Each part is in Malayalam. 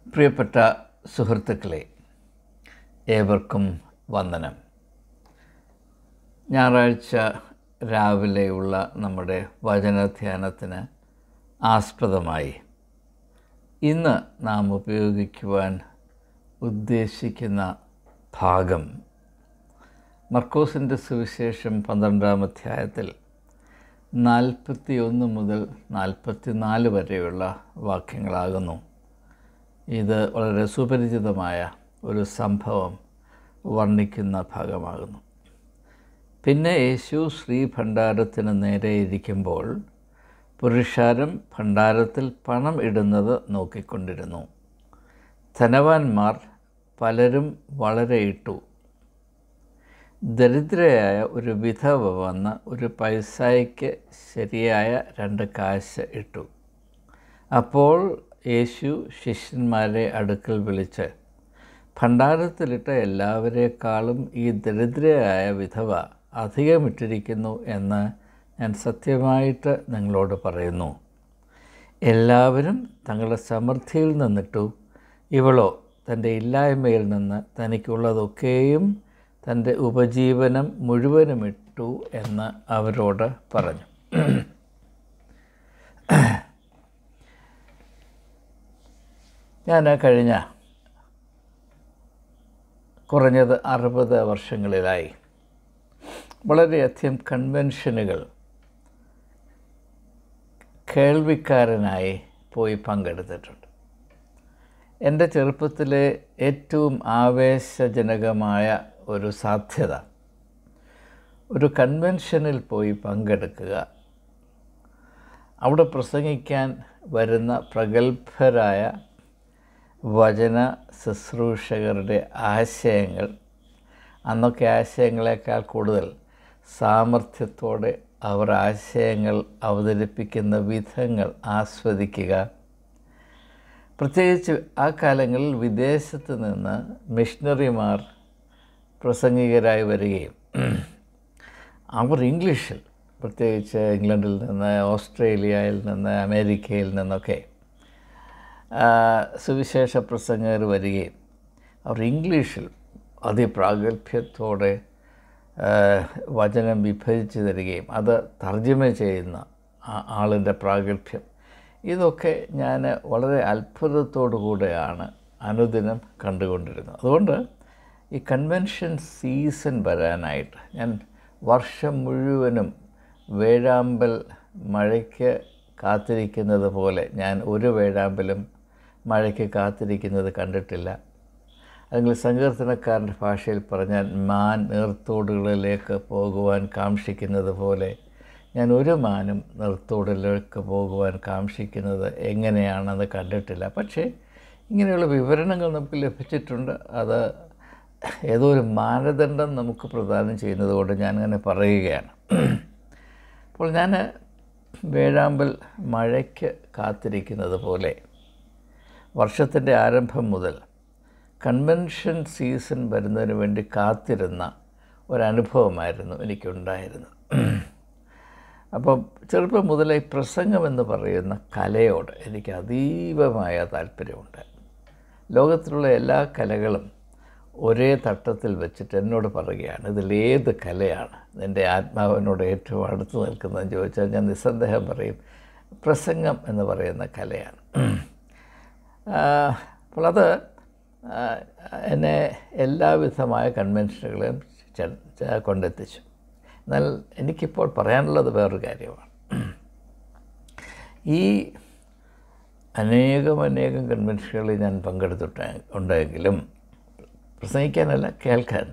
പ്രിയപ്പെട്ട സുഹൃത്തുക്കളെ ഏവർക്കും വന്ദനം ഞായറാഴ്ച രാവിലെയുള്ള നമ്മുടെ വചനധ്യാനത്തിന് ആസ്പദമായി ഇന്ന് നാം ഉപയോഗിക്കുവാൻ ഉദ്ദേശിക്കുന്ന ഭാഗം മർക്കോസിൻ്റെ സുവിശേഷം പന്ത്രണ്ടാം അധ്യായത്തിൽ നാൽപ്പത്തി ഒന്ന് മുതൽ നാൽപ്പത്തി നാല് വരെയുള്ള വാക്യങ്ങളാകുന്നു ഇത് വളരെ സുപരിചിതമായ ഒരു സംഭവം വർണ്ണിക്കുന്ന ഭാഗമാകുന്നു പിന്നെ യേശു ശ്രീ ഭണ്ഡാരത്തിന് നേരെ ഇരിക്കുമ്പോൾ പുരുഷാരം ഭണ്ഡാരത്തിൽ പണം ഇടുന്നത് നോക്കിക്കൊണ്ടിരുന്നു ധനവാന്മാർ പലരും വളരെ ഇട്ടു ദരിദ്രയായ ഒരു വിധവ വന്ന് ഒരു പൈസയ്ക്ക് ശരിയായ രണ്ട് കാശ് ഇട്ടു അപ്പോൾ യേശു ശിഷ്യന്മാരെ അടുക്കൽ വിളിച്ച് ഭണ്ഡാരത്തിലിട്ട എല്ലാവരേക്കാളും ഈ ദരിദ്രയായ വിധവ അധികമിട്ടിരിക്കുന്നു എന്ന് ഞാൻ സത്യമായിട്ട് നിങ്ങളോട് പറയുന്നു എല്ലാവരും തങ്ങളുടെ സമൃദ്ധിയിൽ നിന്നിട്ടു ഇവളോ തൻ്റെ ഇല്ലായ്മയിൽ നിന്ന് തനിക്കുള്ളതൊക്കെയും തൻ്റെ ഉപജീവനം മുഴുവനും ഇട്ടു എന്ന് അവരോട് പറഞ്ഞു ഞാൻ കഴിഞ്ഞ കുറഞ്ഞത് അറുപത് വർഷങ്ങളിലായി വളരെയധികം കൺവെൻഷനുകൾ കേൾവിക്കാരനായി പോയി പങ്കെടുത്തിട്ടുണ്ട് എൻ്റെ ചെറുപ്പത്തിലെ ഏറ്റവും ആവേശജനകമായ ഒരു സാധ്യത ഒരു കൺവെൻഷനിൽ പോയി പങ്കെടുക്കുക അവിടെ പ്രസംഗിക്കാൻ വരുന്ന പ്രഗത്ഭരായ വചന ശുശ്രൂഷകരുടെ ആശയങ്ങൾ അന്നൊക്കെ ആശയങ്ങളെക്കാൾ കൂടുതൽ സാമർഥ്യത്തോടെ അവർ ആശയങ്ങൾ അവതരിപ്പിക്കുന്ന വിധങ്ങൾ ആസ്വദിക്കുക പ്രത്യേകിച്ച് ആ കാലങ്ങളിൽ വിദേശത്ത് നിന്ന് മിഷണറിമാർ പ്രസംഗികരായി വരികയും അവർ ഇംഗ്ലീഷിൽ പ്രത്യേകിച്ച് ഇംഗ്ലണ്ടിൽ നിന്ന് ഓസ്ട്രേലിയയിൽ നിന്ന് അമേരിക്കയിൽ നിന്നൊക്കെ സുവിശേഷ പ്രസംഗകർ വരികയും അവർ ഇംഗ്ലീഷിൽ അതിപ്രാഗൽഭ്യത്തോടെ വചനം വിഭജിച്ച് തരികയും അത് തർജ്ജമ ചെയ്യുന്ന ആളിൻ്റെ പ്രാഗൽഭ്യം ഇതൊക്കെ ഞാൻ വളരെ അത്ഭുതത്തോടു കൂടെയാണ് അനുദിനം കണ്ടുകൊണ്ടിരുന്നത് അതുകൊണ്ട് ഈ കൺവെൻഷൻ സീസൺ വരാനായിട്ട് ഞാൻ വർഷം മുഴുവനും വേഴാമ്പൽ മഴയ്ക്ക് കാത്തിരിക്കുന്നത് പോലെ ഞാൻ ഒരു വേഴാമ്പലും മഴയ്ക്ക് കാത്തിരിക്കുന്നത് കണ്ടിട്ടില്ല അല്ലെങ്കിൽ സങ്കീർത്തനക്കാരൻ്റെ ഭാഷയിൽ പറഞ്ഞാൽ മാൻ നീർത്തോടുകളിലേക്ക് പോകുവാൻ കാക്ഷിക്കുന്നത് പോലെ ഞാൻ ഒരു മാനും നിർത്തോടിലേക്ക് പോകുവാൻ കാക്ഷിക്കുന്നത് എങ്ങനെയാണെന്ന് കണ്ടിട്ടില്ല പക്ഷേ ഇങ്ങനെയുള്ള വിവരണങ്ങൾ നമുക്ക് ലഭിച്ചിട്ടുണ്ട് അത് ഏതോ ഒരു മാനദണ്ഡം നമുക്ക് പ്രദാനം ചെയ്യുന്നത് കൊണ്ട് ഞാനങ്ങനെ പറയുകയാണ് അപ്പോൾ ഞാൻ വേഴാമ്പൽ മഴയ്ക്ക് കാത്തിരിക്കുന്നത് പോലെ വർഷത്തിൻ്റെ ആരംഭം മുതൽ കൺവെൻഷൻ സീസൺ വരുന്നതിന് വേണ്ടി കാത്തിരുന്ന ഒരനുഭവമായിരുന്നു എനിക്കുണ്ടായിരുന്നത് അപ്പോൾ ചെറുപ്പം മുതലേ പ്രസംഗം എന്ന് പറയുന്ന കലയോട് എനിക്ക് അതീവമായ താല്പര്യമുണ്ട് ലോകത്തിലുള്ള എല്ലാ കലകളും ഒരേ തട്ടത്തിൽ വെച്ചിട്ട് എന്നോട് പറയുകയാണ് ഇതിലേത് കലയാണ് എൻ്റെ ആത്മാവിനോട് ഏറ്റവും അടുത്ത് നിൽക്കുന്നതെന്ന് ചോദിച്ചാൽ ഞാൻ നിസ്സന്ദേഹം പറയും പ്രസംഗം എന്ന് പറയുന്ന കലയാണ് അപ്പോൾ അത് എന്നെ എല്ലാവിധമായ കൺവെൻഷനുകളെയും കൊണ്ടെത്തിച്ചു എന്നാൽ എനിക്കിപ്പോൾ പറയാനുള്ളത് വേറൊരു കാര്യമാണ് ഈ അനേകം അനേകം കൺവെൻഷനുകളിൽ ഞാൻ പങ്കെടുത്തിട്ട് ഉണ്ടെങ്കിലും പ്രസംഗിക്കാനല്ല കേൾക്കാൻ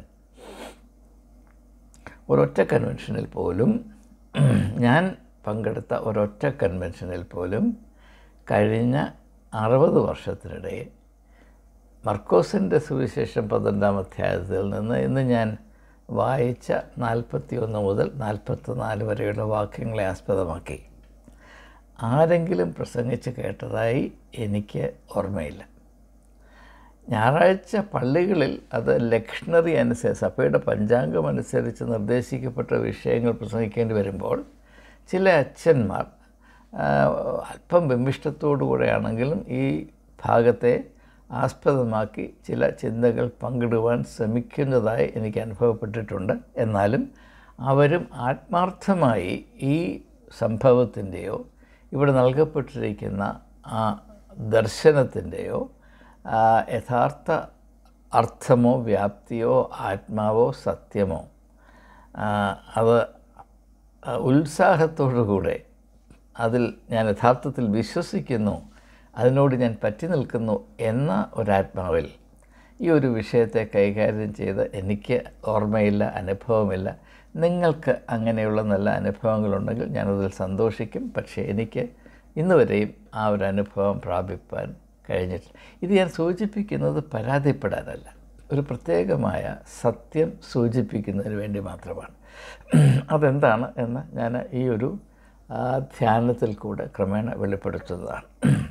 ഒരൊറ്റ കൺവെൻഷനിൽ പോലും ഞാൻ പങ്കെടുത്ത ഒരൊറ്റ കൺവെൻഷനിൽ പോലും കഴിഞ്ഞ അറുപത് വർഷത്തിനിടെ മർക്കോസിൻ്റെ സുവിശേഷം പന്ത്രണ്ടാം അധ്യായത്തിൽ നിന്ന് ഇന്ന് ഞാൻ വായിച്ച നാൽപ്പത്തി ഒന്ന് മുതൽ നാൽപ്പത്തി നാല് വരെയുള്ള വാക്യങ്ങളെ ആസ്പദമാക്കി ആരെങ്കിലും പ്രസംഗിച്ച് കേട്ടതായി എനിക്ക് ഓർമ്മയില്ല ഞായറാഴ്ച പള്ളികളിൽ അത് ലക്ഷണറി അനുസരിച്ച് സഭയുടെ പഞ്ചാംഗം അനുസരിച്ച് നിർദ്ദേശിക്കപ്പെട്ട വിഷയങ്ങൾ പ്രസംഗിക്കേണ്ടി വരുമ്പോൾ ചില അച്ഛന്മാർ അല്പം ബിംബിഷ്ടത്തോടു കൂടെയാണെങ്കിലും ഈ ഭാഗത്തെ ആസ്പദമാക്കി ചില ചിന്തകൾ പങ്കിടുവാൻ ശ്രമിക്കുന്നതായി എനിക്ക് അനുഭവപ്പെട്ടിട്ടുണ്ട് എന്നാലും അവരും ആത്മാർത്ഥമായി ഈ സംഭവത്തിൻ്റെയോ ഇവിടെ നൽകപ്പെട്ടിരിക്കുന്ന ആ ദർശനത്തിൻ്റെയോ യഥാർത്ഥ അർത്ഥമോ വ്യാപ്തിയോ ആത്മാവോ സത്യമോ അത് ഉത്സാഹത്തോടുകൂടെ അതിൽ ഞാൻ യഥാർത്ഥത്തിൽ വിശ്വസിക്കുന്നു അതിനോട് ഞാൻ പറ്റി നിൽക്കുന്നു എന്ന ഒരാത്മാവിൽ ഈ ഒരു വിഷയത്തെ കൈകാര്യം ചെയ്ത് എനിക്ക് ഓർമ്മയില്ല അനുഭവമില്ല നിങ്ങൾക്ക് അങ്ങനെയുള്ള നല്ല അനുഭവങ്ങളുണ്ടെങ്കിൽ ഞാനതിൽ സന്തോഷിക്കും പക്ഷേ എനിക്ക് ഇന്ന് വരെയും ആ ഒരു അനുഭവം പ്രാപിപ്പാൻ കഴിഞ്ഞിട്ടില്ല ഇത് ഞാൻ സൂചിപ്പിക്കുന്നത് പരാതിപ്പെടാനല്ല ഒരു പ്രത്യേകമായ സത്യം സൂചിപ്പിക്കുന്നതിന് വേണ്ടി മാത്രമാണ് അതെന്താണ് എന്ന് ഞാൻ ഈ ഒരു ധ്യാനത്തിൽ കൂടെ ക്രമേണ വെളിപ്പെടുത്തുന്നതാണ്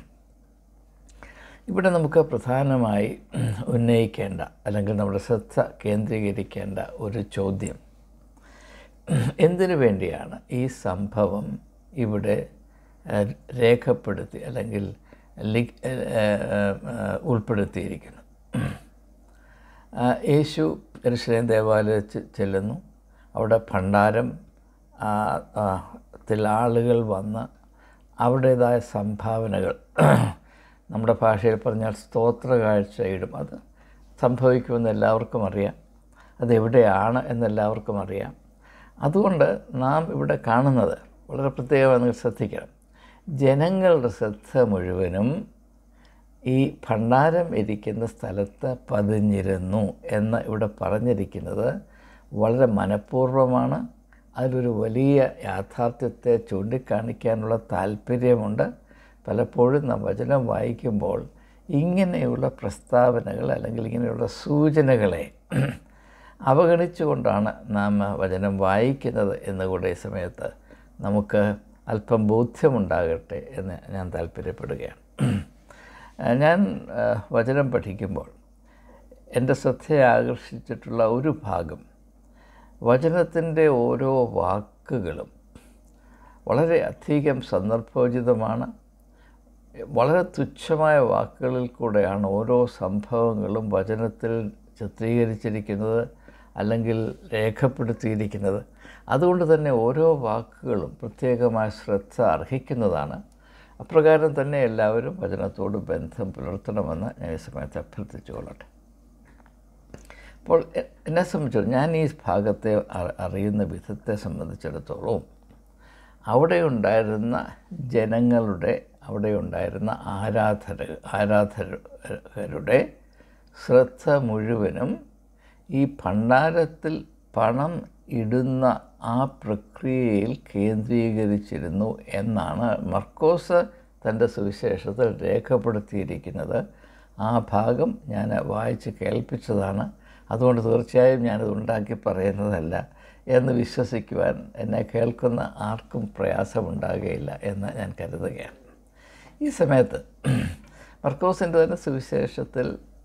ഇവിടെ നമുക്ക് പ്രധാനമായി ഉന്നയിക്കേണ്ട അല്ലെങ്കിൽ നമ്മുടെ ശ്രദ്ധ കേന്ദ്രീകരിക്കേണ്ട ഒരു ചോദ്യം എന്തിനു വേണ്ടിയാണ് ഈ സംഭവം ഇവിടെ രേഖപ്പെടുത്തി അല്ലെങ്കിൽ ഉൾപ്പെടുത്തിയിരിക്കുന്നത് യേശു എരുസലേം ദേവാലയത്തിൽ ചെല്ലുന്നു അവിടെ ഭണ്ഡാരം ത്തിൽ ആളുകൾ വന്ന് അവരുടേതായ സംഭാവനകൾ നമ്മുടെ ഭാഷയിൽ പറഞ്ഞാൽ സ്തോത്ര കാഴ്ച ഇടും അത് സംഭവിക്കുമെന്ന് എല്ലാവർക്കും അറിയാം അതെവിടെയാണ് എന്നെല്ലാവർക്കും അറിയാം അതുകൊണ്ട് നാം ഇവിടെ കാണുന്നത് വളരെ പ്രത്യേകമായി നിങ്ങൾ ശ്രദ്ധിക്കണം ജനങ്ങളുടെ ശ്രദ്ധ മുഴുവനും ഈ ഭണ്ഡാരം ഇരിക്കുന്ന സ്ഥലത്ത് പതിഞ്ഞിരുന്നു എന്ന് ഇവിടെ പറഞ്ഞിരിക്കുന്നത് വളരെ മനഃപൂർവ്വമാണ് അതിലൊരു വലിയ യാഥാർത്ഥ്യത്തെ ചൂണ്ടിക്കാണിക്കാനുള്ള താല്പര്യമുണ്ട് പലപ്പോഴും നാം വചനം വായിക്കുമ്പോൾ ഇങ്ങനെയുള്ള പ്രസ്താവനകൾ അല്ലെങ്കിൽ ഇങ്ങനെയുള്ള സൂചനകളെ അവഗണിച്ചുകൊണ്ടാണ് നാം വചനം വായിക്കുന്നത് എന്നുകൂടെ ഈ സമയത്ത് നമുക്ക് അല്പം ബോധ്യമുണ്ടാകട്ടെ എന്ന് ഞാൻ താല്പര്യപ്പെടുകയാണ് ഞാൻ വചനം പഠിക്കുമ്പോൾ എൻ്റെ ശ്രദ്ധയെ ആകർഷിച്ചിട്ടുള്ള ഒരു ഭാഗം വചനത്തിൻ്റെ ഓരോ വാക്കുകളും വളരെ അധികം സന്ദർഭോചിതമാണ് വളരെ തുച്ഛമായ വാക്കുകളിൽ കൂടെയാണ് ഓരോ സംഭവങ്ങളും വചനത്തിൽ ചിത്രീകരിച്ചിരിക്കുന്നത് അല്ലെങ്കിൽ രേഖപ്പെടുത്തിയിരിക്കുന്നത് അതുകൊണ്ട് തന്നെ ഓരോ വാക്കുകളും പ്രത്യേകമായ ശ്രദ്ധ അർഹിക്കുന്നതാണ് അപ്രകാരം തന്നെ എല്ലാവരും വചനത്തോട് ബന്ധം പുലർത്തണമെന്ന് ഞാൻ ഈ സമയത്ത് അഭ്യർത്ഥിച്ചു കൊള്ളട്ടെ അപ്പോൾ എന്നെ സംബന്ധിച്ചിടത്തോളം ഞാൻ ഈ ഭാഗത്തെ അറിയുന്ന വിധത്തെ സംബന്ധിച്ചിടത്തോളം അവിടെ ഉണ്ടായിരുന്ന ജനങ്ങളുടെ അവിടെ ഉണ്ടായിരുന്ന ആരാധന ആരാധകരുടെ ശ്രദ്ധ മുഴുവനും ഈ ഭണ്ഡാരത്തിൽ പണം ഇടുന്ന ആ പ്രക്രിയയിൽ കേന്ദ്രീകരിച്ചിരുന്നു എന്നാണ് മർക്കോസ് തൻ്റെ സുവിശേഷത്തിൽ രേഖപ്പെടുത്തിയിരിക്കുന്നത് ആ ഭാഗം ഞാൻ വായിച്ച് കേൾപ്പിച്ചതാണ് അതുകൊണ്ട് തീർച്ചയായും ഞാനത് ഉണ്ടാക്കി പറയുന്നതല്ല എന്ന് വിശ്വസിക്കുവാൻ എന്നെ കേൾക്കുന്ന ആർക്കും പ്രയാസമുണ്ടാകുകയില്ല എന്ന് ഞാൻ കരുതുകയാണ് ഈ സമയത്ത് മർക്കോസിൻ്റെ തന്നെ സുവിശേഷത്തിൽ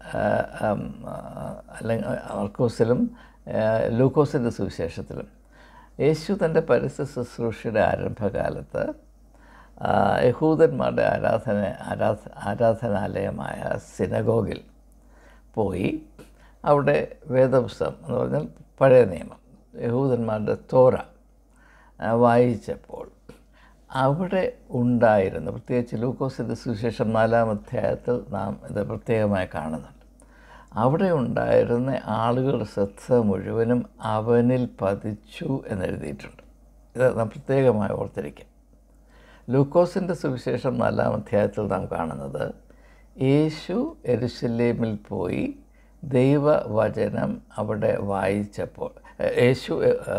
അല്ലെങ്കിൽ മർക്കോസിലും ലൂക്കോസിൻ്റെ സുവിശേഷത്തിലും യേശു തൻ്റെ പരിസ്ഥിതി ശുശ്രൂഷയുടെ ആരംഭകാലത്ത് യഹൂദന്മാരുടെ ആരാധന ആരാധ ആരാധനാലയമായ സിനഗോഗിൽ പോയി അവിടെ വേദപുസ്തകം എന്ന് പറഞ്ഞാൽ പഴയ നിയമം യഹൂദന്മാരുടെ തോര വായിച്ചപ്പോൾ അവിടെ ഉണ്ടായിരുന്ന പ്രത്യേകിച്ച് ലൂക്കോസിൻ്റെ സുവിശേഷം നാലാം അധ്യായത്തിൽ നാം ഇത് പ്രത്യേകമായി കാണുന്നുണ്ട് അവിടെ ഉണ്ടായിരുന്ന ആളുകളുടെ ശ്രദ്ധ മുഴുവനും അവനിൽ പതിച്ചു എന്നെഴുതിയിട്ടുണ്ട് ഇത് നാം പ്രത്യേകമായി ഓർത്തിരിക്കാം ലൂക്കോസിൻ്റെ സുവിശേഷം നാലാം അധ്യായത്തിൽ നാം കാണുന്നത് യേശു എരുസലേമിൽ പോയി ദൈവവചനം അവിടെ വായിച്ചപ്പോൾ യേശു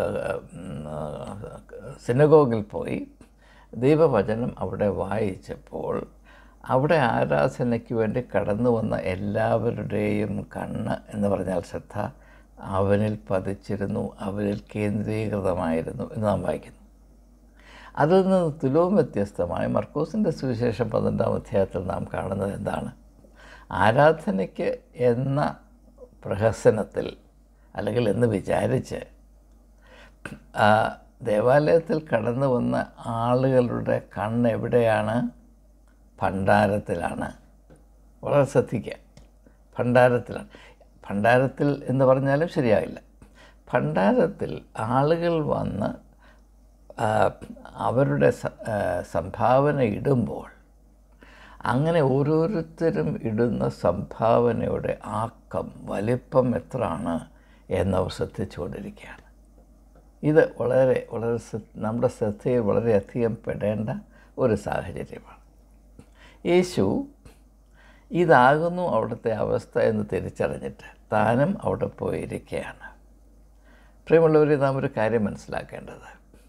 സിനഗോഗിൽ പോയി ദൈവവചനം അവിടെ വായിച്ചപ്പോൾ അവിടെ ആരാധനയ്ക്ക് വേണ്ടി കടന്നു വന്ന എല്ലാവരുടെയും കണ്ണ് എന്ന് പറഞ്ഞാൽ ശ്രദ്ധ അവനിൽ പതിച്ചിരുന്നു അവനിൽ കേന്ദ്രീകൃതമായിരുന്നു എന്ന് നാം വായിക്കുന്നു അതിൽ നിന്ന് തുലവും വ്യത്യസ്തമായി മർക്കോസിൻ്റെ സുവിശേഷം പന്ത്രണ്ടാം അധ്യായത്തിൽ നാം കാണുന്നത് എന്താണ് ആരാധനയ്ക്ക് എന്ന പ്രഹസനത്തിൽ അല്ലെങ്കിൽ എന്ന് വിചാരിച്ച് ദേവാലയത്തിൽ കടന്നു വന്ന ആളുകളുടെ കണ്ണ് എവിടെയാണ് ഭണ്ഡാരത്തിലാണ് വളരെ ശ്രദ്ധിക്കുക ഭണ്ഡാരത്തിലാണ് ഭണ്ഡാരത്തിൽ എന്ന് പറഞ്ഞാലും ശരിയാകില്ല ഭണ്ഡാരത്തിൽ ആളുകൾ വന്ന് ആ, അവരുടെ സ- ആ, സംഭാവന ഇടുമ്പോൾ അങ്ങനെ ഓരോരുത്തരും ഇടുന്ന സംഭാവനയുടെ ആക്കം വലിപ്പം എത്രയാണ് എന്നവർ ശ്രദ്ധിച്ചുകൊണ്ടിരിക്കുകയാണ് ഇത് വളരെ വളരെ ശ്രദ്ധ- നമ്മുടെ ശ്രദ്ധയിൽ വളരെയധികം പെടേണ്ട ഒരു സാഹചര്യമാണ് യേശു ഇതാകുന്നു അവിടുത്തെ അവസ്ഥ എന്ന് തിരിച്ചറിഞ്ഞിട്ട് താനും അവിടെ പോയിരിക്കുകയാണ് പ്രിയമുള്ളവരെ നാം ഒരു കാര്യം മനസ്സിലാക്കേണ്ടത്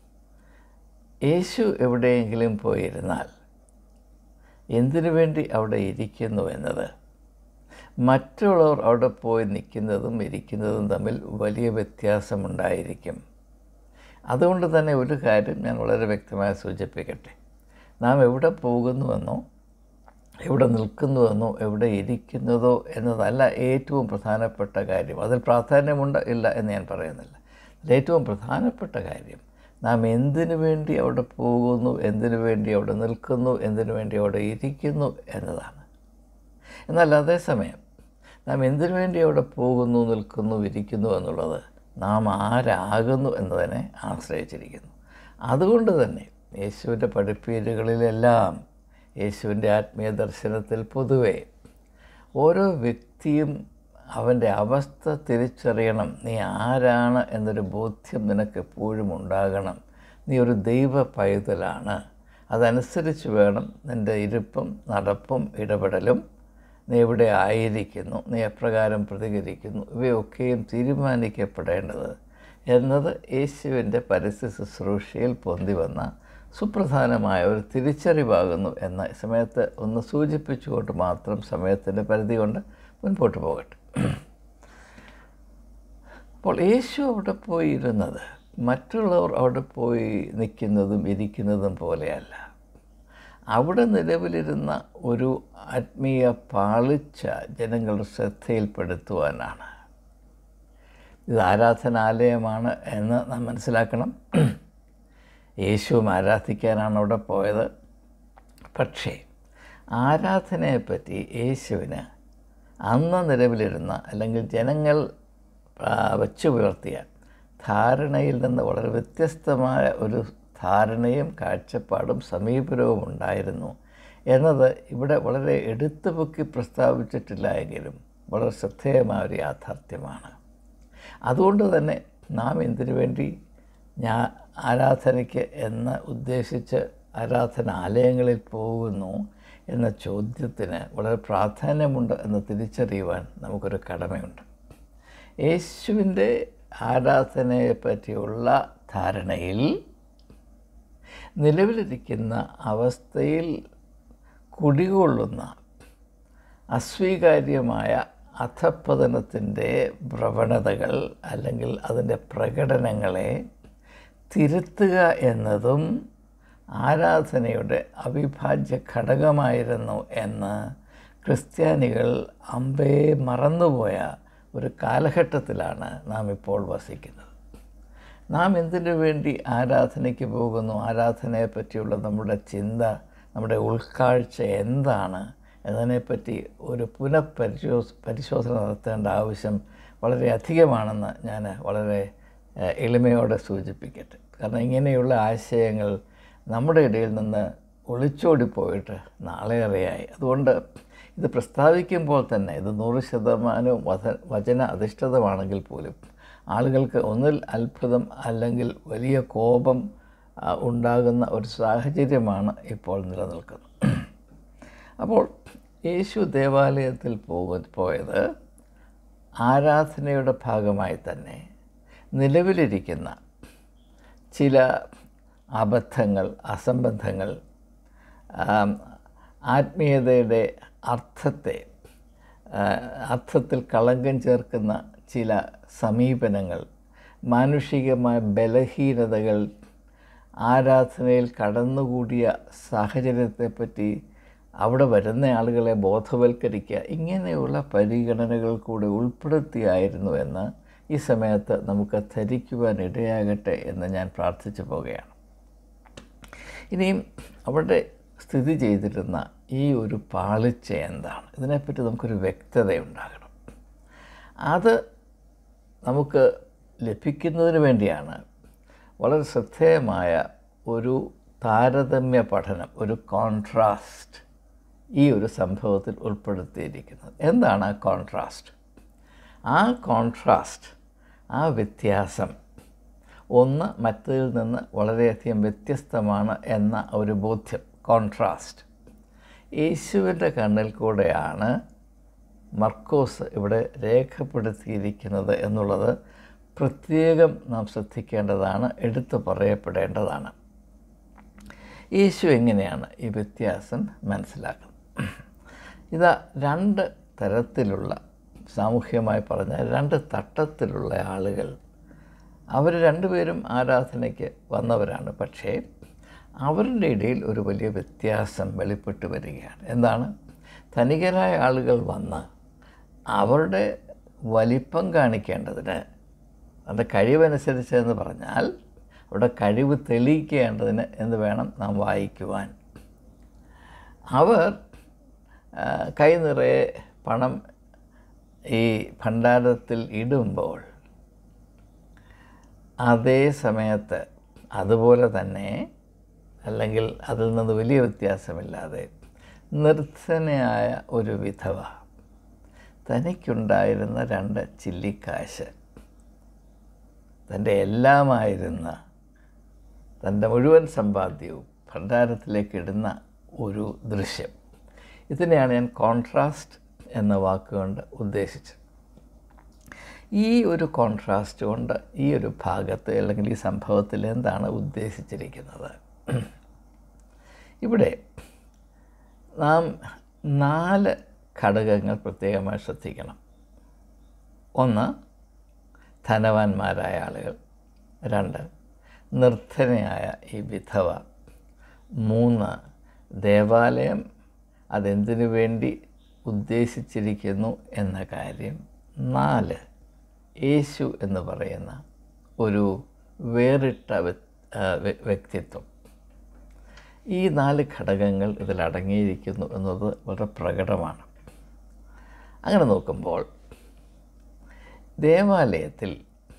യേശു എവിടെയെങ്കിലും പോയിരുന്നാൽ എന്തിനു വേണ്ടി അവിടെ ഇരിക്കുന്നു എന്നത് മറ്റുള്ളവർ അവിടെ പോയി നിൽക്കുന്നതും ഇരിക്കുന്നതും തമ്മിൽ വലിയ വ്യത്യാസമുണ്ടായിരിക്കും അതുകൊണ്ട് തന്നെ ഒരു കാര്യം ഞാൻ വളരെ വ്യക്തമായി സൂചിപ്പിക്കട്ടെ നാം എവിടെ പോകുന്നുവെന്നോ എവിടെ നിൽക്കുന്നുവെന്നോ എവിടെ ഇരിക്കുന്നതോ എന്നതല്ല ഏറ്റവും പ്രധാനപ്പെട്ട കാര്യം അതിൽ പ്രാധാന്യമുണ്ട് ഇല്ല എന്ന് ഞാൻ പറയുന്നില്ല അതിൽ ഏറ്റവും പ്രധാനപ്പെട്ട കാര്യം നാം എന്തിനു വേണ്ടി അവിടെ പോകുന്നു എന്തിനു വേണ്ടി അവിടെ നിൽക്കുന്നു എന്തിനു വേണ്ടി അവിടെ ഇരിക്കുന്നു എന്നതാണ് എന്നാൽ അതേസമയം നാം എന്തിനു വേണ്ടി അവിടെ പോകുന്നു നിൽക്കുന്നു ഇരിക്കുന്നു എന്നുള്ളത് നാം ആരാകുന്നു എന്നതിനെ ആശ്രയിച്ചിരിക്കുന്നു അതുകൊണ്ട് തന്നെ യേശുവിൻ്റെ പഠിപ്പീരുകളിലെല്ലാം യേശുവിൻ്റെ ആത്മീയ ദർശനത്തിൽ പൊതുവെ ഓരോ വ്യക്തിയും അവൻ്റെ അവസ്ഥ തിരിച്ചറിയണം നീ ആരാണ് എന്നൊരു ബോധ്യം നിനക്ക് എപ്പോഴും ഉണ്ടാകണം നീ ഒരു ദൈവ പൈതലാണ് അതനുസരിച്ച് വേണം നിൻ്റെ ഇരിപ്പും നടപ്പും ഇടപെടലും നീ എവിടെ ആയിരിക്കുന്നു നീ എപ്രകാരം പ്രതികരിക്കുന്നു ഇവയൊക്കെയും തീരുമാനിക്കപ്പെടേണ്ടത് എന്നത് യേശുവിൻ്റെ പരസ്യ ശുശ്രൂഷയിൽ പൊന്തി വന്ന സുപ്രധാനമായ ഒരു തിരിച്ചറിവാകുന്നു എന്ന സമയത്ത് ഒന്ന് സൂചിപ്പിച്ചുകൊണ്ട് മാത്രം സമയത്തിൻ്റെ പരിധി കൊണ്ട് മുൻപോട്ട് പോകട്ടെ അപ്പോൾ യേശു അവിടെ പോയി ഇരുന്നത് മറ്റുള്ളവർ അവിടെ പോയി നിൽക്കുന്നതും ഇരിക്കുന്നതും പോലെയല്ല അവിടെ നിലവിലിരുന്ന ഒരു ആത്മീയ പാളിച്ച ജനങ്ങളുടെ ശ്രദ്ധയിൽപ്പെടുത്തുവാനാണ് ഇത് ആരാധനാലയമാണ് എന്ന് നാം മനസ്സിലാക്കണം യേശുവും ആരാധിക്കാനാണ് അവിടെ പോയത് പക്ഷേ ആരാധനയെപ്പറ്റി യേശുവിന് അന്ന് നിലവിലിരുന്ന അല്ലെങ്കിൽ ജനങ്ങൾ ആ, വച്ചു പുലർത്തിയ ധാരണയിൽ നിന്ന് വളരെ വ്യത്യസ്തമായ ഒരു ധാരണയും കാഴ്ചപ്പാടും സമീപനവും ഉണ്ടായിരുന്നു എന്നത് ഇവിടെ വളരെ എടുത്തു പൊക്കി പ്രസ്താവിച്ചിട്ടില്ല എങ്കിലും വളരെ ശ്രദ്ധേയമായ ഒരു യാഥാർത്ഥ്യമാണ് അതുകൊണ്ട് തന്നെ നാം എന്തിനു വേണ്ടി ഞാൻ ആരാധനയ്ക്ക് എന്ന് ഉദ്ദേശിച്ച് ആരാധനാലയങ്ങളിൽ പോകുന്നു എന്ന ചോദ്യത്തിന് വളരെ പ്രാധാന്യമുണ്ട് എന്ന് തിരിച്ചറിയുവാൻ നമുക്കൊരു കടമയുണ്ട് യേശുവിൻ്റെ ആരാധനയെ പറ്റിയുള്ള ധാരണയിൽ നിലവിലിരിക്കുന്ന അവസ്ഥയിൽ കുടികൊള്ളുന്ന അസ്വീകാര്യമായ അധപ്പതനത്തിൻ്റെ പ്രവണതകൾ അല്ലെങ്കിൽ അതിൻ്റെ പ്രകടനങ്ങളെ തിരുത്തുക എന്നതും ആരാധനയുടെ അവിഭാജ്യ ഘടകമായിരുന്നു എന്ന് ക്രിസ്ത്യാനികൾ അമ്പേ മറന്നുപോയ ഒരു കാലഘട്ടത്തിലാണ് നാം ഇപ്പോൾ വസിക്കുന്നത് നാം എന്തിനു വേണ്ടി ആരാധനയ്ക്ക് പോകുന്നു ആരാധനയെ പറ്റിയുള്ള നമ്മുടെ ചിന്ത നമ്മുടെ ഉൾക്കാഴ്ച എന്താണ് എന്നതിനെപ്പറ്റി ഒരു പുനഃപരിശോ പരിശോധന നടത്തേണ്ട ആവശ്യം വളരെ അധികമാണെന്ന് ഞാൻ വളരെ ഏഹ്, എളിമയോടെ സൂചിപ്പിക്കട്ടെ കാരണം ഇങ്ങനെയുള്ള ആശയങ്ങൾ നമ്മുടെ ഇടയിൽ നിന്ന് ഒളിച്ചോടിപ്പോയിട്ട് നാളേറെയായി അതുകൊണ്ട് ഇത് പ്രസ്താവിക്കുമ്പോൾ തന്നെ ഇത് നൂറ് ശതമാനവും വധ വചന അധിഷ്ഠിതമാണെങ്കിൽ പോലും ആളുകൾക്ക് ഒന്നിൽ അത്ഭുതം അല്ലെങ്കിൽ വലിയ കോപം ആ, ഉണ്ടാകുന്ന ഒരു സാഹചര്യമാണ് ഇപ്പോൾ നിലനിൽക്കുന്നത് അപ്പോൾ യേശു ദേവാലയത്തിൽ പോകു പോയത് ആരാധനയുടെ ഭാഗമായി തന്നെ നിലവിലിരിക്കുന്ന ചില അബദ്ധങ്ങൾ അസംബന്ധങ്ങൾ ആം, ആത്മീയതയുടെ അർത്ഥത്തെ ആ, അർത്ഥത്തിൽ കളങ്കം ചേർക്കുന്ന ചില സമീപനങ്ങൾ മാനുഷികമായ ബലഹീനതകൾ ആരാധനയിൽ കടന്നുകൂടിയ സാഹചര്യത്തെപ്പറ്റി അവിടെ വരുന്ന ആളുകളെ ബോധവൽക്കരിക്കുക ഇങ്ങനെയുള്ള പരിഗണനകൾ കൂടെ ഉൾപ്പെടുത്തിയായിരുന്നു എന്ന് ഈ സമയത്ത് നമുക്ക് ധരിക്കുവാൻ ഇടയാകട്ടെ എന്ന് ഞാൻ പ്രാർത്ഥിച്ചു പോവുകയാണ് ഇനിയും അവിടെ സ്ഥിതി ചെയ്തിരുന്ന ഈ ഒരു പാളിച്ച എന്താണ് ഇതിനെപ്പറ്റി നമുക്കൊരു വ്യക്തതയുണ്ടാകണം അത് നമുക്ക് ലഭിക്കുന്നതിന് വേണ്ടിയാണ് വളരെ ശ്രദ്ധേയമായ ഒരു താരതമ്യ പഠനം ഒരു കോൺട്രാസ്റ്റ് ഈ ഒരു സംഭവത്തിൽ ഉൾപ്പെടുത്തിയിരിക്കുന്നത് എന്താണ് ആ കോൺട്രാസ്റ്റ് ആ കോൺട്രാസ്റ്റ് ആ വ്യത്യാസം ഒന്ന് മറ്റതിൽ നിന്ന് വളരെയധികം വ്യത്യസ്തമാണ് എന്ന ഒരു ബോധ്യം കോൺട്രാസ്റ്റ് യേശുവിൻ്റെ കണ്ണിൽ കൂടെയാണ് മർക്കോസ് ഇവിടെ രേഖപ്പെടുത്തിയിരിക്കുന്നത് എന്നുള്ളത് പ്രത്യേകം നാം ശ്രദ്ധിക്കേണ്ടതാണ് എടുത്തു പറയപ്പെടേണ്ടതാണ് യേശു എങ്ങനെയാണ് ഈ വ്യത്യാസം മനസ്സിലാക്കുന്നത് ഇതാ രണ്ട് തരത്തിലുള്ള സാമൂഹ്യമായി പറഞ്ഞാൽ രണ്ട് തട്ടത്തിലുള്ള ആളുകൾ അവർ രണ്ടുപേരും ആരാധനയ്ക്ക് വന്നവരാണ് പക്ഷേ അവരുടെ ഇടയിൽ ഒരു വലിയ വ്യത്യാസം വെളിപ്പെട്ട് വരികയാണ് എന്താണ് ധനികരായ ആളുകൾ വന്ന് അവരുടെ വലിപ്പം കാണിക്കേണ്ടതിന് അവരുടെ കഴിവനുസരിച്ച് എന്ന് പറഞ്ഞാൽ അവരുടെ കഴിവ് തെളിയിക്കേണ്ടതിന് എന്ന് വേണം നാം വായിക്കുവാൻ അവർ കൈ നിറയെ പണം ഈ ഭണ്ഡാരത്തിൽ ഇടുമ്പോൾ അതേ സമയത്ത് അതുപോലെ തന്നെ അല്ലെങ്കിൽ അതിൽ നിന്ന് വലിയ വ്യത്യാസമില്ലാതെ നിർധനയായ ഒരു വിധവ തനിക്കുണ്ടായിരുന്ന രണ്ട് ചില്ലിക്കാശ് തൻ്റെ എല്ലാമായിരുന്ന തൻ്റെ മുഴുവൻ സമ്പാദ്യവും ഭണ്ഡാരത്തിലേക്ക് ഇടുന്ന ഒരു ദൃശ്യം ഇതിനെയാണ് ഞാൻ കോൺട്രാസ്റ്റ് എന്ന വാക്കുകൊണ്ട് ഉദ്ദേശിച്ചത് ഈ ഒരു കോൺട്രാസ്റ്റ് കൊണ്ട് ഈ ഒരു ഭാഗത്ത് അല്ലെങ്കിൽ ഈ സംഭവത്തിൽ എന്താണ് ഉദ്ദേശിച്ചിരിക്കുന്നത് ഇവിടെ നാം നാല് ഘടകങ്ങൾ പ്രത്യേകമായി ശ്രദ്ധിക്കണം ഒന്ന് ധനവാന്മാരായ ആളുകൾ രണ്ട് നിർധനയായ ഈ വിധവ മൂന്ന് ദേവാലയം അതെന്തിനു വേണ്ടി ഉദ്ദേശിച്ചിരിക്കുന്നു എന്ന കാര്യം നാല് യേശു എന്ന് പറയുന്ന ഒരു വേറിട്ട വ്യക്തിത്വം ഈ നാല് ഘടകങ്ങൾ ഇതിൽ അടങ്ങിയിരിക്കുന്നു എന്നത് വളരെ പ്രകടമാണ് അങ്ങനെ നോക്കുമ്പോൾ ദേവാലയത്തിൽ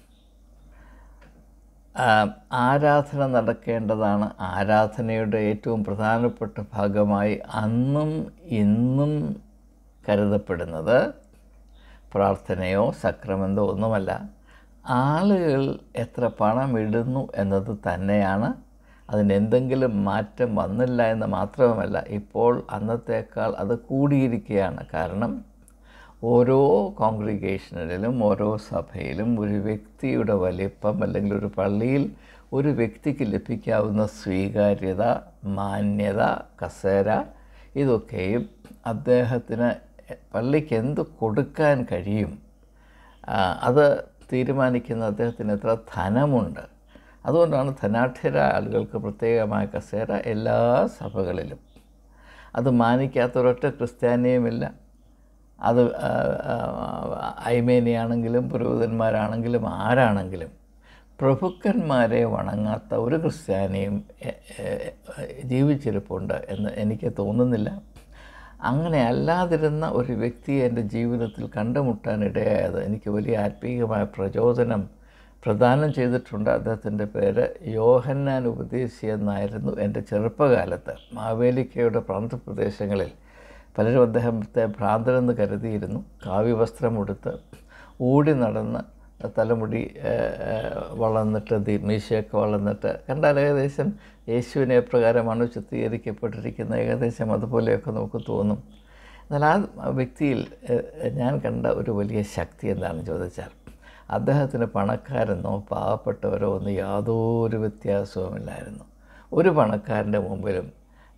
ആരാധന നടക്കേണ്ടതാണ് ആരാധനയുടെ ഏറ്റവും പ്രധാനപ്പെട്ട ഭാഗമായി അന്നും ഇന്നും കരുതപ്പെടുന്നത് പ്രാർത്ഥനയോ സക്രമെന്തോ ഒന്നുമല്ല ആളുകൾ എത്ര പണം ഇടുന്നു എന്നത് തന്നെയാണ് അതിനെന്തെങ്കിലും മാറ്റം വന്നില്ല എന്ന് മാത്രവുമല്ല ഇപ്പോൾ അന്നത്തേക്കാൾ അത് കൂടിയിരിക്കുകയാണ് കാരണം ഓരോ കോൺഗ്രിഗേഷനിലും ഓരോ സഭയിലും ഒരു വ്യക്തിയുടെ വലിപ്പം അല്ലെങ്കിൽ ഒരു പള്ളിയിൽ ഒരു വ്യക്തിക്ക് ലഭിക്കാവുന്ന സ്വീകാര്യത മാന്യത കസേര ഇതൊക്കെയും അദ്ദേഹത്തിന് പള്ളിക്ക് എന്ത് കൊടുക്കാൻ കഴിയും അത് തീരുമാനിക്കുന്ന അദ്ദേഹത്തിന് എത്ര ധനമുണ്ട് അതുകൊണ്ടാണ് ധനാഠ്യരായ ആളുകൾക്ക് പ്രത്യേകമായ കസേര എല്ലാ സഭകളിലും അത് മാനിക്കാത്ത ഒരൊറ്റ ക്രിസ്ത്യാനിയുമില്ല അത് ഐമേനിയാണെങ്കിലും പുരോഹിതന്മാരാണെങ്കിലും ആരാണെങ്കിലും പ്രഭുക്കന്മാരെ വണങ്ങാത്ത ഒരു ക്രിസ്ത്യാനിയും ജീവിച്ചിരിപ്പുണ്ട് എന്ന് എനിക്ക് തോന്നുന്നില്ല അങ്ങനെ അല്ലാതിരുന്ന ഒരു വ്യക്തിയെ എൻ്റെ ജീവിതത്തിൽ കണ്ടുമുട്ടാൻ ഇടയായത് എനിക്ക് വലിയ ആത്മീയമായ പ്രചോദനം പ്രദാനം ചെയ്തിട്ടുണ്ട് അദ്ദേഹത്തിൻ്റെ പേര് യോഹന്നാൻ ഉപദേശി എന്നായിരുന്നു എൻ്റെ ചെറുപ്പകാലത്ത് മാവേലിക്കയുടെ പ്രാന്തപ്രദേശങ്ങളിൽ പലരും അദ്ദേഹത്തെ ഭ്രാന്തരെന്ന് കരുതിയിരുന്നു കാവ്യവസ്ത്രമുടുത്ത് ഓടി നടന്ന് തലമുടി വളർന്നിട്ട് മീശയൊക്കെ വളർന്നിട്ട് കണ്ടാൽ ഏകദേശം യേശുവിനെ എപ്രകാരമാണ് ചിത്രീകരിക്കപ്പെട്ടിരിക്കുന്ന ഏകദേശം അതുപോലെയൊക്കെ നമുക്ക് തോന്നും എന്നാൽ ആ വ്യക്തിയിൽ ഞാൻ കണ്ട ഒരു വലിയ ശക്തി എന്താണെന്ന് ചോദിച്ചാൽ അദ്ദേഹത്തിന് പണക്കാരെന്നോ പാവപ്പെട്ടവരോ ഒന്നും യാതൊരു വ്യത്യാസവുമില്ലായിരുന്നു ഒരു പണക്കാരൻ്റെ മുമ്പിലും